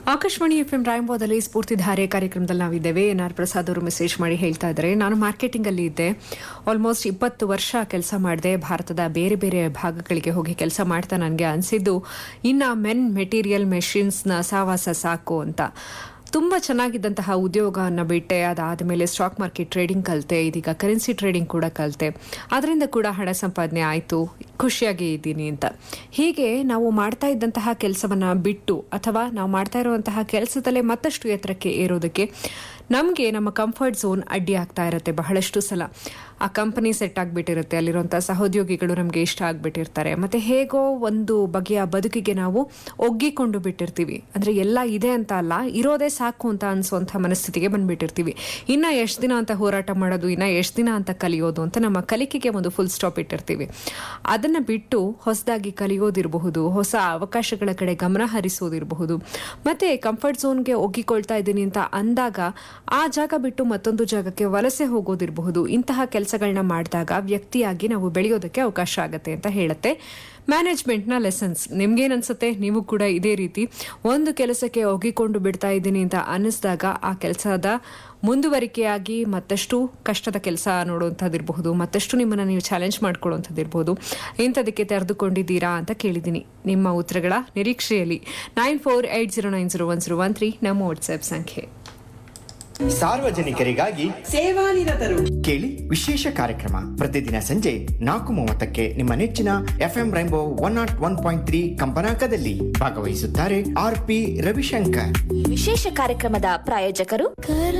Akashvani F M ರಾಯಂಬೋದಲ್ಲಿ ಸ್ಫೂರ್ತಿಧಾರೆ ಕಾರ್ಯಕ್ರಮದಲ್ಲಿ ನಾವಿದ್ದೇವೆ ಎನ್ ಆರ್ ಪ್ರಸಾದ್ ಅವರು ಮೆಸೇಜ್ ಮಾಡಿ ಹೇಳ್ತಾ ಇದ್ದಾರೆ ನಾನು ಮಾರ್ಕೆಟಿಂಗ್ ಅಲ್ಲಿ ಇದ್ದೆ ಆಲ್ಮೋಸ್ಟ್ ಇಪ್ಪತ್ತು ವರ್ಷ ಕೆಲಸ ಮಾಡಿದೆ ಭಾರತದ ಬೇರೆ ಬೇರೆ ಭಾಗಗಳಿಗೆ ಹೋಗಿ ಕೆಲಸ ಮಾಡ್ತಾ ನನಗೆ ಅನಿಸಿದ್ದು ಇನ್ನ ಮೆನ್ ಮೆಟೀರಿಯಲ್ ಮೆಷಿನ್ಸ್ನ ಸಾವಾಸ ಸಾಕು ಅಂತ ತುಂಬಾ ಚೆನ್ನಾಗಿದ್ದಂತಹ ಉದ್ಯೋಗವನ್ನು ಬಿಟ್ಟೆ ಅದಾದ ಮೇಲೆ ಸ್ಟಾಕ್ ಮಾರ್ಕೆಟ್ ಟ್ರೇಡಿಂಗ್ ಕಲಿತೆ ಇದೀಗ ಕರೆನ್ಸಿ ಟ್ರೇಡಿಂಗ್ ಕೂಡ ಕಲಿತೆ ಅದರಿಂದ ಕೂಡ ಹಣ ಸಂಪಾದನೆ ಆಯಿತು ಖುಷಿಯಾಗಿ ಇದ್ದೀನಿ ಅಂತ ಹೀಗೆ ನಾವು ಮಾಡ್ತಾ ಇದ್ದಂತಹ ಕೆಲಸವನ್ನ ಬಿಟ್ಟು ಅಥವಾ ನಾವು ಮಾಡ್ತಾ ಇರುವಂತಹ ಕೆಲಸದಲ್ಲೇ ಮತ್ತಷ್ಟು ಎತ್ತರಕ್ಕೆ ಏರೋದಕ್ಕೆ ನಮಗೆ ನಮ್ಮ ಕಂಫರ್ಟ್ ಝೋನ್ ಅಡ್ಡಿ ಆಗ್ತಾ ಇರುತ್ತೆ ಬಹಳಷ್ಟು ಸಲ ಆ ಕಂಪನಿ ಸೆಟ್ ಆಗಿಬಿಟ್ಟಿರುತ್ತೆ ಅಲ್ಲಿರುವಂತಹ ಸಹೋದ್ಯೋಗಿಗಳು ನಮಗೆ ಇಷ್ಟ ಆಗ್ಬಿಟ್ಟಿರ್ತಾರೆ ಮತ್ತೆ ಹೇಗೋ ಒಂದು ಬಗೆಯ ಬದುಕಿಗೆ ನಾವು ಒಗ್ಗಿಕೊಂಡು ಬಿಟ್ಟಿರ್ತೀವಿ ಅಂದ್ರೆ ಎಲ್ಲ ಇದೆ ಅಂತ ಅಲ್ಲ ಇರೋದೇ ಸಾಕು ಅಂತ ಅನ್ಸುವಂಥ ಮನಸ್ಥಿತಿಗೆ ಬಂದ್ಬಿಟ್ಟಿರ್ತೀವಿ ಇನ್ನ ಎಷ್ಟು ದಿನ ಅಂತ ಹೋರಾಟ ಮಾಡೋದು ಇನ್ನ ಎಷ್ಟು ದಿನ ಅಂತ ಕಲಿಯೋದು ಅಂತ ನಮ್ಮ ಕಲಿಕೆಗೆ ಒಂದು ಫುಲ್ ಸ್ಟಾಪ್ ಇಟ್ಟಿರ್ತೀವಿ ಅದನ್ನ ಬಿಟ್ಟು ಹೊಸದಾಗಿ ಕಲಿಯೋದಿರಬಹುದು ಹೊಸ ಅವಕಾಶಗಳ ಕಡೆ ಗಮನ ಹರಿಸೋದಿರಬಹುದು ಮತ್ತೆ ಕಂಫರ್ಟ್ ಝೋನ್ಗೆ ಒಗ್ಗಿಕೊಳ್ತಾ ಇದ್ದೀನಿ ಅಂತ ಅಂದಾಗ ಆ ಜಾಗ ಬಿಟ್ಟು ಮತ್ತೊಂದು ಜಾಗಕ್ಕೆ ವಲಸೆ ಹೋಗೋದಿರಬಹುದು ಇಂತಹ ಕೆಲಸಗಳನ್ನ ಮಾಡಿದಾಗ ವ್ಯಕ್ತಿಯಾಗಿ ನಾವು ಬೆಳೆಯೋದಕ್ಕೆ ಅವಕಾಶ ಆಗುತ್ತೆ ಅಂತ ಹೇಳುತ್ತೆ ಮ್ಯಾನೇಜ್ಮೆಂಟ್ನ ಲೆಸನ್ಸ್ ನಿಮ್ಗೇನ್ ಅನ್ಸುತ್ತೆ ನೀವು ಕೂಡ ಇದೇ ರೀತಿ ಒಂದು ಕೆಲಸಕ್ಕೆ ಒಗ್ಗಿಕೊಂಡು ಬಿಡ್ತಾ ಇದ್ದೀನಿ ಅಂತ ಅನ್ನಿಸಿದಾಗ ಆ ಕೆಲಸದ ಮುಂದುವರಿಕೆಯಾಗಿ ಮತ್ತಷ್ಟು ಕಷ್ಟದ ಕೆಲಸ ನೋಡುವಂಥದ್ದಿರಬಹುದು ಮತ್ತಷ್ಟು ನಿಮ್ಮನ್ನ ನೀವು ಚಾಲೆಂಜ್ ಮಾಡ್ಕೊಳ್ಳುವಂಥದ್ದಿರಬಹುದು ಇಂಥದಕ್ಕೆ ತೆರೆದುಕೊಂಡಿದ್ದೀರಾ ಅಂತ ಕೇಳಿದ್ದೀನಿ ನಿಮ್ಮ ಉತ್ತರಗಳ ನಿರೀಕ್ಷೆಯಲ್ಲಿ nine four eight zero nine zero one zero one three ನಮ್ಮ ವಾಟ್ಸ್ಆಪ್ ಸಂಖ್ಯೆ ಸಾರ್ವಜನಿಕರಿಗಾಗಿ ಸೇವಾನಿರತರು ಕೇಳಿ ವಿಶೇಷ ಕಾರ್ಯಕ್ರಮ ಪ್ರತಿದಿನ ಸಂಜೆ ನಾಲ್ಕು ಮೂವತ್ತಕ್ಕೆ ನಿಮ್ಮ ನೆಚ್ಚಿನ FM rainbow one naught one point three ಕಂಪನಾಂಕದಲ್ಲಿ ಭಾಗವಹಿಸುತ್ತಾರೆ ಆರ್ ಪಿ ರವಿಶಂಕರ್ ವಿಶೇಷ ಕಾರ್ಯಕ್ರಮದ ಪ್ರಾಯೋಜಕರು